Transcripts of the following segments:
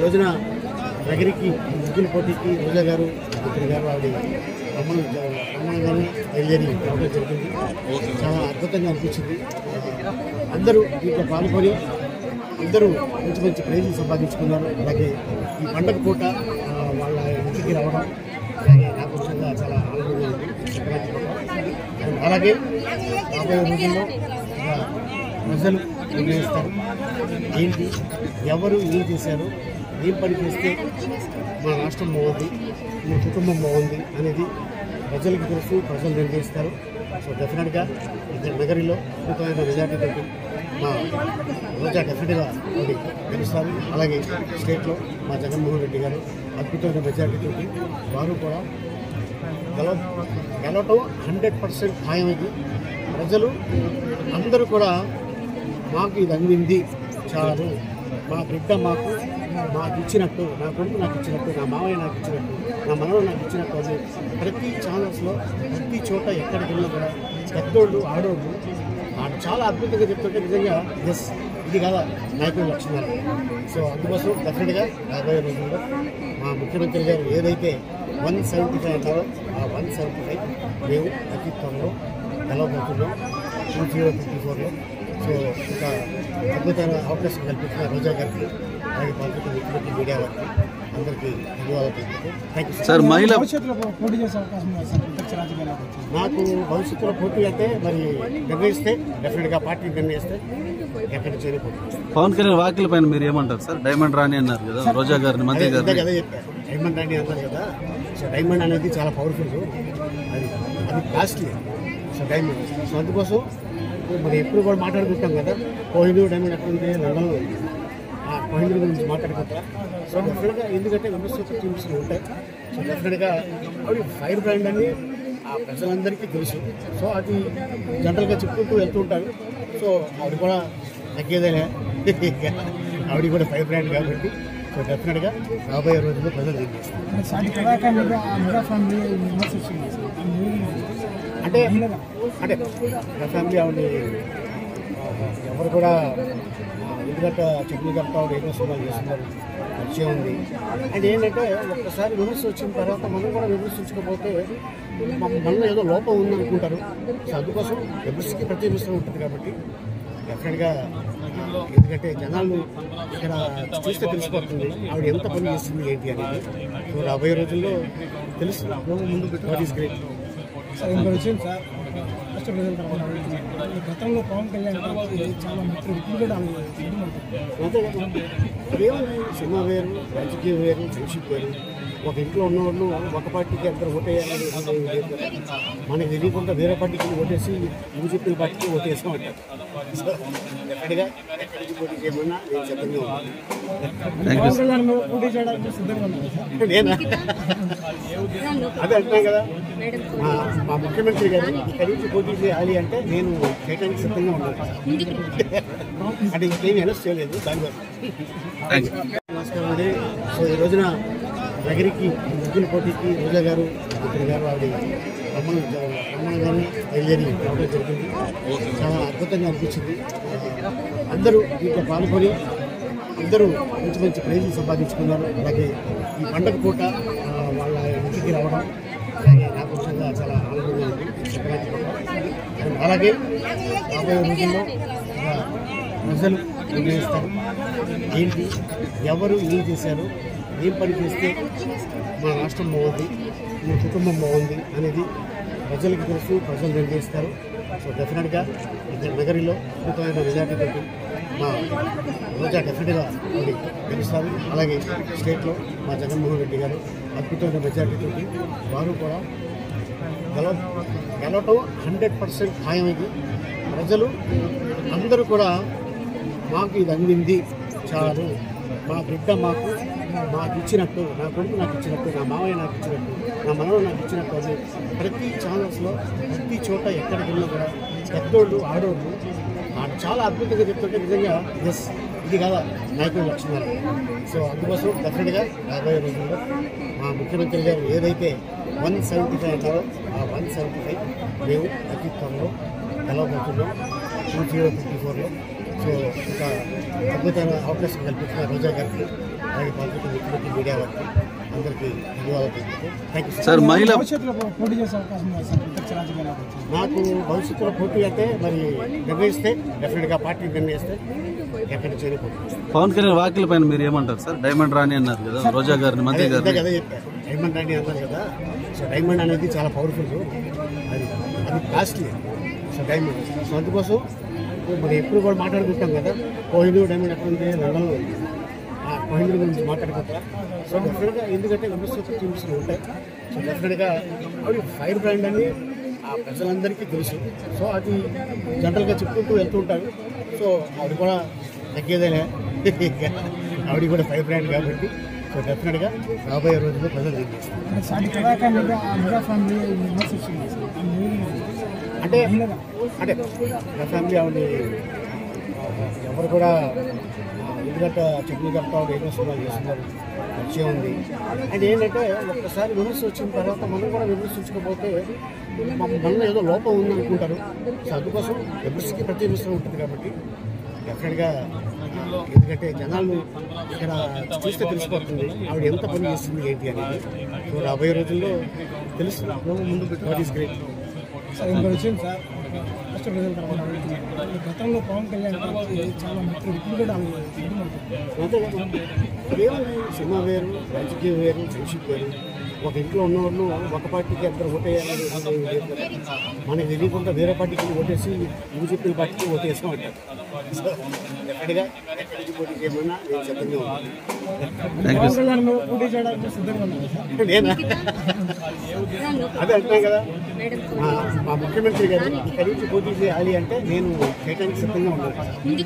రోజున నగరికి ముగ్గుల పోటీకి రోజా గారు మంత్రి గారు ఆవిడ రమ్మని రమ్మనగానే బయలుదేరి రావడం జరిగింది చాలా అద్భుతంగా అనిపించింది అందరూ దీంట్లో పాల్గొని అందరూ మంచి మంచి ప్రైజులు సంపాదించుకున్నారు అలాగే ఈ పండగ పూట ఆ, వాళ్ళ ఇంటికి రావడం అలాగే నాకు నిజంగా చాలా ఆనందంగా ఉంది సంక్రాంతి పూట. అలాగే రాబోయే రోజుల్లో ఇక ప్రజలు నిర్ణయిస్తారు ఏంటి ఎవరు ఏం చేశారు ఏం పని చేస్తే మన రాష్ట్రం బాగుంది మన కుటుంబం బాగుంది అనేది ప్రజలకు తెలుసు ప్రజలు నిర్ణయిస్తారు సో డెఫినెట్గా ఇక్కడ నగరిలో అద్భుతమైన మెజార్టీతో మా రోజా డెఫినెట్గా ఓడి గెలుస్తారు అలాగే స్టేట్లో మా జగన్మోహన్ రెడ్డి గారు అద్భుతమైన మెజార్టీతో వారు కూడా గెలవ గెలవటం హండ్రెడ్ పర్సెంట్ ఖాయం ఇది ప్రజలు అందరూ కూడా మాకు ఇది అందింది చాలు మా బిడ్డ మాకు మాకు ఇచ్చినట్టు నా కొడుకు నాకు ఇచ్చినట్టు నా మామయ్య నాకు ఇచ్చినట్టు నా మనవడు నాకు ఇచ్చినట్టు అని ప్రతి ఛానల్స్లో ప్రతి చోట ఎక్కడికి వెళ్ళినా కూడా పెద్దోళ్ళు ఆడోళ్ళు ఆ చాలా అద్భుతంగా చెప్తుంటే నిజంగా ఎస్ ఇది కదా నాయకుల లక్షణాలు సో అందుకోసం డెఫినెట్గా రాబోయే రోజుల్లో మా ముఖ్యమంత్రి గారు ఏదైతే వన్ సెవెంటీ ఫైవ్ అంటారో ఆ వన్ సెవెంటీ ఫైవ్ మేము అతి త్వరలో గెలవబోతున్నాం టూ జీరో ఫిఫ్టీ ఫోర్లో సో ఒక అద్భుతమైన అవకాశం కల్పించిన రోజా గారికి అలాగే పాల్గొన్న వ్యక్తులకి మీడియా వారికి అందరికీ ధన్యవాదాలు తెలుపుతూ థ్యాంక్ యూ సార్ మహిళ భవిష్యత్తులో పోటీ చేసే అవకాశం ఉంది సార్ ప్రత్యక్ష రాజకీయాలకు వచ్చి నాకు భవిష్యత్తులో పోటీ అంటే మరి నిర్ణయిస్తే డెఫినెట్గా పార్టీ నిర్ణయిస్తే ఎక్కడి చేరి పోటీ చేస్తాను. పవన్ కళ్యాణ్ వ్యాఖ్యల పైన మీరు ఏమంటారు సార్ డైమండ్ రాణి అన్నారు కదా రోజా గారిని మంత్రి అదే ఇందాక గారిని అదే చెప్పారు డైమండ్ అని అన్నారు కదా సో డైమండ్ అనేది చాలా పవర్ఫుల్ అది అది కాస్ట్లీ సో డైమండ్ సో అందుకోసం మరి ఎప్పుడు కూడా మాట్లాడుకుంటాం కదా కోహినూర్ డైమండ్ ఎక్కడ ఉంది లండన్లో ఉంది ఆ కోహినూర్ గురించి మాట్లాడుకుంటా సో డెఫినెట్గా ఎందుకంటే విమర్శలు టీమ్స్ ఉంటాయి సో డెఫినెట్గా ఆవిడ ఫైర్ బ్రాండ్ అని ఆ ప్రజలందరికీ తెలుసు సో అది జనరల్గా చెప్పుకుంటూ వెళ్తూ ఉంటారు సో ఆవిడ కూడా తగ్గేదేలే ఆవిడ కూడా ఫైర్ బ్రాండ్ కాబట్టి సో డెఫినెట్గా రాబోయే రోజుల్లో ప్రజలు నిర్ణయిస్తారు అంటే సాటి కళాకారు మీద ఆ మెగా ఫ్యామిలీ విమర్శిస్తుంది సార్ ఆ మూవీ అంటే అంటే నా ఫ్యామిలీ ఆవిడ ఎవరు కూడా ఆ, ఎందుకంటే చట్నీ కడతా ఆవిడ ఏదో సినిమాలు చేస్తున్నారు వచ్చే ఉంది అండ్ ఏంటంటే ఒక్కసారి విమర్శ వచ్చిన తర్వాత మనం కూడా విమర్శించకపోతే మన- మనలో ఏదో లోపం ఉంది అనుకుంటారు సో అందుకోసం విమర్శకి ప్రతి విమర్శ ఉంటుంది కాబట్టి డెఫినెట్గా ఆ, ఎందుకంటే జనాలు ఇక్కడ చూస్తే తెలిసిపోతుంది ఆవిడ ఎంత పని చేస్తుంది ఏంటి అనేది సో రాబోయే రోజుల్లో తెలుసు ముందు వాట్ ఈస్ గ్రేట్ సార్ ఇంకో విషయం సార్ రాష్ట్ర ప్రజల తరఫున అడుగుతున్నాను. ఈ గతంలో పవన్ కళ్యాణ్ గారికి చాలా మిత్రులు ఇప్పుడు కూడా ఆమె ఇది ఉంటుంది. అంతే కదా ఇదేముంది సినిమా వేరు రాజకీయం వేరు ఫ్రెండ్షిప్ వేరు ఒక ఇంట్లో ఉన్నవాళ్ళు ఒక పార్టీకి అందరూ ఓటేయాలని అనేది లేదు కదా. మనకి తెలియకుండా వేరే పార్టీకి ఓటేసి నువ్వు చెప్పిన పార్టీకి ఓటేసాం అంటారు సో డెఫినెట్గా ఎక్కడి నుంచి పోటీ చేయమన్నా నేను సిద్ధంగా ఉన్నాను పవన్ కళ్యాణ్ మీద పోటీ చేయడానికి సిద్ధంగా ఉన్నారు సార్ నేనా అదే అంటున్నాం కదా మా మా ముఖ్యమంత్రి గారు ఇక్కడి నుంచి పోటీ చేయాలి అంటే నేను చేయడానికి సిద్ధంగా ఉన్నాను అంటే ఇంకేమీ అనౌన్స్ చేయలేదు దానివల్ల థ్యాంక్ యూ నమస్కారం అండి సో ఈ రోజున నగరికి ముగ్గుల పోటీకి రోజా గారు మంత్రి గారు ఆవిడ రమ్మని రమ్మనగానే బయలుదేరి రావడం జరిగింది చాలా అద్భుతంగా అనిపించింది అందరూ దీంట్లో పాల్గొని అందరూ మంచి మంచి ప్రైజులు సంపాదించుకున్నారు అలాగే ఈ పండగ పూట ఆ, వాళ్ళ ఇంటికి రావడం అలాగే నాకు నిజంగా చాలా ఆనందంగా ఉంది సంక్రాంతి పూట అండ్ అలాగే రాబోయే రోజుల్లో ఇక ప్రజలు నిర్ణయిస్తారు ఏంటి ఎవరు ఏం చేశారు ఏం పని చేస్తే మన రాష్ట్రం బాగుంది మన కుటుంబం బాగుంది అనేది ప్రజలకు తెలుసు ప్రజలు నిర్ణయిస్తారు సో డెఫినెట్గా ఇక్కడ నగరిలో అద్భుతమైన మెజార్టీతో మా రోజా డెఫినెట్గా ఓడి గెలుస్తారు అలాగే స్టేట్లో మా జగన్మోహన్ రెడ్డి గారు అద్భుతమైన మెజార్టీతో వారు కూడా గెలవ గెలవటం హండ్రెడ్ పర్సెంట్ ఖాయం ఇది ప్రజలు అందరూ కూడా మాకు ఇది అందింది చాలు మా బిడ్డ మాకు మాకు ఇచ్చినట్టు నా కొడుకు నాకు ఇచ్చినట్టు నా మామయ్య నాకు ఇచ్చినట్టు నా మనవడు నాకు ఇచ్చినట్టు అని ప్రతి ఛానల్స్లో ప్రతి చోట ఎక్కడికి వెళ్ళినా కూడా పెద్దోళ్ళు ఆడోళ్ళు ఆ చాలా అద్భుతంగా చెప్తుంటే నిజంగా ఎస్ ఇది కదా నాయకుల లక్షణాలు సో అందుకోసం డెఫినెట్గా రాబోయే రోజుల్లో మా ముఖ్యమంత్రి గారు ఏదైతే వన్ సెవెంటీ ఫైవ్ అంటారో ఆ వన్ సెవెంటీ ఫైవ్ మేము అతి త్వరలో గెలవబోతున్నాం టూ జీరో ఫిఫ్టీ ఫోర్లో సో ఒక అద్భుతమైన అవకాశం కల్పించిన రోజా గారికి అలాగే పాల్గొన్న మిత్రులకి మీడియా వారికి అందరికీ ధన్యవాదాలు తెలుపుతూ థ్యాంక్ యూ సార్ మహిళ భవిష్యత్తులో పోటీ చేసే అవకాశం ఉంది సార్ ప్రత్యక్ష రాజకీయాలకు వచ్చి నాకు భవిష్యత్తులో పోటీ అయితే మరి నిర్ణయిస్తే డెఫినెట్గా పార్టీ నిర్ణయిస్తే ఎక్కడి నుంచి అయినా పోటీ చేస్తాను. పవన్ కళ్యాణ్ వ్యాఖ్యల పైన మీరు ఏమంటారు సార్ డైమండ్ రాణి అన్నారు కదా రోజా గారిని మంత్రి అదే గారిని అదే చెప్పారు డైమండ్ అని అన్నారు కదా సో డైమండ్ అనేది చాలా పవర్ఫుల్ అది అది కాస్ట్లీ సో డైమండ్ సో అందుకోసం మరి ఎప్పుడు కూడా మాట్లాడుకుంటాం కదా కోహినూర్ డైమండ్ ఎక్కడ ఉంది లండన్లో ఉంది ఆ కోహినూర్ గురించి మాట్లాడుకుంటా సో డెఫినెట్గా ఎందుకంటే విమర్శలు టీమ్స్ ఉంటాయి సో డెఫినెట్గా అవి ఫైర్ బ్రాండ్ అని ఆ ప్రజలందరికీ తెలుసు సో అది జనరల్గా చెప్పుకుంటూ వెళ్తూ ఉంటారు సో ఆవిడ కూడా తగ్గేదేలే ఆవిడ కూడా ఫైర్ బ్రాండ్ కాబట్టి సో డెఫినెట్గా రాబోయే రోజుల్లో ప్రజలు ఏం చేస్తారు అంటే సాటి కళాకారు మీద ఆ మెగా ఫ్యామిలీ విమర్శిస్తుంది సార్ ఆ మూవీ అంటే అంటే నా ఫ్యామిలీ ఆవిడ ఎవరు కూడా ఆ, ఎందుకంటే చట్నీ కడతా ఆవిడ ఏదో సినిమాలు చేస్తున్నారు పరిచయం ఉంది అది ఏంటంటే ఒక్కసారి విమర్శ వచ్చిన తర్వాత మనం కూడా విమర్శించకపోతే మన- మనలో ఏదో లోపం ఉంది అనుకుంటారు సో అందుకోసం విమర్శకి ప్రతి విమర్శ ఉంటుంది కాబట్టి డెఫినెట్గా ఆ, ఎందుకంటే జనాలు ఇక్కడ చూస్తే తెలిసిపోతుంది ఆవిడ ఎంత పని చేస్తుంది ఏంటి అనేది సో రాబోయే రోజుల్లో తెలుసు ముందు వాట్ ఈస్ గ్రేట్ సార్ ఇంకో విషయం సార్ రాష్ట్ర ప్రజల తరఫున అడుగుతున్నాను. ఈ గతంలో పవన్ కళ్యాణ్ గారికి చాలా మిత్రులు ఇప్పుడు కూడా ఆమె సినిమా అంతే కదా ఏముంది సినిమా వేరు రాజకీయం వేరు ఫ్రెండ్షిప్ వేరు ఒక ఇంట్లో ఉన్నవాళ్ళు ఒక పార్టీకి అందరూ ఓటేయాలని అనేది లేదు కదా. మనకి తెలియకుండా వేరే పార్టీకి ఓటేసి నువ్వు చెప్పిన పార్టీకి ఓటేసాం అంటారు సో ఎక్కడిగా ఎక్కడి నుంచి పోటీ చేయమన్నా నేను సిద్ధంగా ఉన్నాను పవన్ కళ్యాణ్ మీద పోటీ చేయడానికి సిద్ధంగా ఉన్నారు సార్ నేనా అదే అంటున్నాం కదా మా మా ముఖ్యమంత్రి గారు ఇక్కడి నుంచి పోటీ చేయాలి అంటే నేను చేయడానికి సిద్ధంగా ఉన్నాను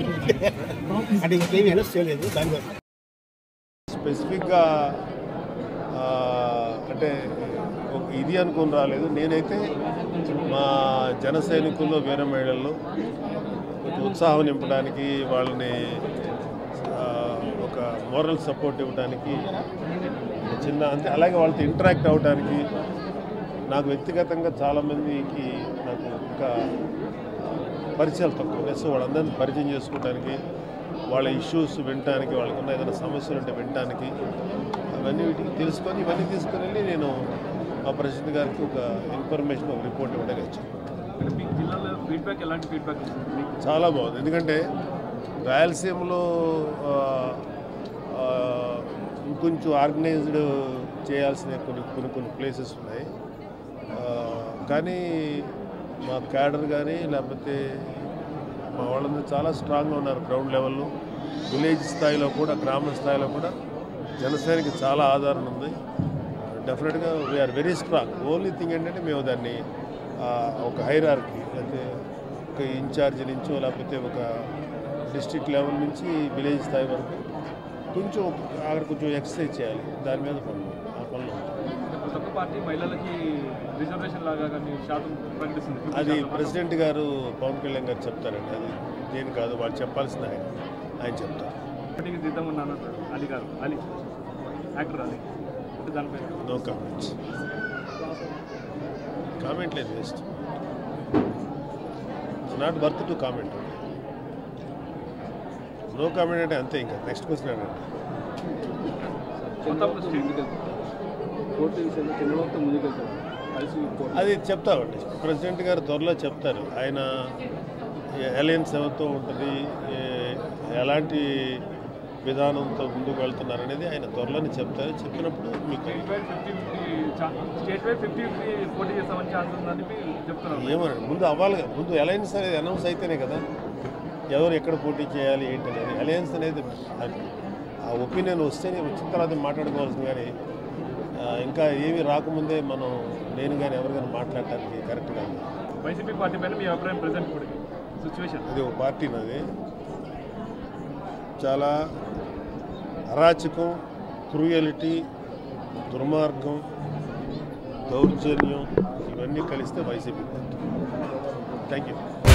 అంటే ఇంకేమీ అనౌన్స్ చేయలేదు దానివల్ల స్పెసిఫిక్గా ఆ, అంటే ఒక ఇది అనుకుని రాలేదు నేనైతే మా జన సైనికుల్లో వీర మహిళల్లో కొంచెం ఉత్సాహం నింపడానికి వాళ్ళని ఆ, ఒక మోరల్ సపోర్ట్ ఇవ్వడానికి చిన్న అంతే అలాగే వాళ్ళతో ఇంటరాక్ట్ అవ్వడానికి నాకు వ్యక్తిగతంగా చాలామందికి నాకు ఇంకా పరిచయాలు తక్కువ సో వాళ్ళందరినీ పరిచయం చేసుకోవడానికి వాళ్ళ ఇష్యూస్ వినటానికి వాళ్ళకున్న ఏదైనా సమస్యలు ఉంటే వినటానికి అవన్నీ వీటికి తెలుసుకొని ఇవన్నీ తీసుకొని వెళ్ళి నేను మా ప్రెసిడెంట్ గారికి ఒక ఇన్ఫర్మేషన్ ఒక రిపోర్ట్ ఇవ్వడానికి వచ్చాను అంటే మీకు జిల్లాలో ఫీడ్బ్యాక్ ఎలాంటి ఫీడ్బ్యాక్ వస్తుంది మీకు చాలా బాగుంది ఎందుకంటే రాయలసీమలో ఆ, ఆ, ఇంకొంచెం ఆర్గనైజ్డ్ చేయాల్సిన కొన్ని కొన్ని కొన్ని ప్లేసెస్ ఉన్నాయి ఆ, కానీ మా క్యాడర్ కానీ లేకపోతే మా వాళ్ళందరూ చాలా స్ట్రాంగ్గా ఉన్నారు గ్రౌండ్ లెవెల్లో విలేజ్ స్థాయిలో కూడా గ్రామ స్థాయిలో కూడా జనసేనకి చాలా ఆదరణ ఉంది డెఫినెట్గా we're very strong only thing ఏంటంటే మేము దాన్ని ఆ, ఒక హైరార్కి లేకపోతే ఒక ఇన్ఛార్జ్ నుంచో లేకపోతే ఒక డిస్ట్రిక్ట్ లెవెల్ నుంచి విలేజ్ స్థాయి వరకు కొంచెం అక్కడ కొంచెం ఎక్సర్సైజ్ చేయాలి దాని మీద పనులు ఆ పనులు ఉంటాయి. అంటే ప్రతి ఒక్క పార్టీ మహిళలకి రిజర్వేషన్ లాగా కానీ శాతం ప్రకటిస్తుంది 50 అది శాతం. ప్రెసిడెంట్ గారు పవన్ కళ్యాణ్ గారు చెప్తారండి అది నేను కాదు వాళ్ళు చెప్పాల్సిన ఆయన ఆయన చెప్తారు పార్టీకి సిద్ధం ఉన్నాను అంటాడు అలీ గారు అలీ యాక్టర్ అలీ అంటే దానిపై నో కామెంట్స్ కామెంట్ లేదు waste it's not worth to comment no comment అంటే అంతే ఇంకా నెక్స్ట్ క్వశ్చన్ అనండి మొత్తం స్టేట్ కోర్టు విషయంలో చంద్రబాబుతో ముందుకెళ్తారు కలిసి అది చెప్తామండి ప్రెసిడెంట్ గారు త్వరలో చెప్తారు ఆయన అలయన్స్ ఎవరితో ఉంటుంది ఏ- ఎలాంటి విధానంతో ముందుకు వెళ్తున్నారు అనేది ఆయన త్వరలోనే చెప్తారు చెప్పినప్పుడు మీకు state wide fifty fifty state wide fifty fifty పోటీ చేస్తామని ఛాన్స్ ఉందని చెప్పి చెప్తున్నారు ఏమనండి ముందు అవ్వాలి కదా. ముందు అలయన్స్ అనేది అనౌన్స్ అయితేనే కదా ఎవరు ఎక్కడ పోటీ చేయాలి ఏంటి అనేది అలయన్స్ అనేది అది- ఆ ఒపీనియన్ వస్తేనే వచ్చిన తర్వాత మాట్లాడుకోవాల్సింది కానీ ఆ, ఇంకా ఏమీ రాకముందే మనం నేను కానీ ఎవరు కానీ మాట్లాడటానికి కరెక్ట్ కాదు వైసీపీ పార్టీ పైన మీ అభిప్రాయం ప్రజెంట్ ఇప్పుడు సిచ్యువేషన్ అది ఒక పార్టీ నాది చాలా అరాచకం క్రూయలిటీ దుర్మార్గం దౌర్జన్యం ఇవన్నీ కలిస్తే వైసీపీ పార్టీ థ్యాంక్ యూ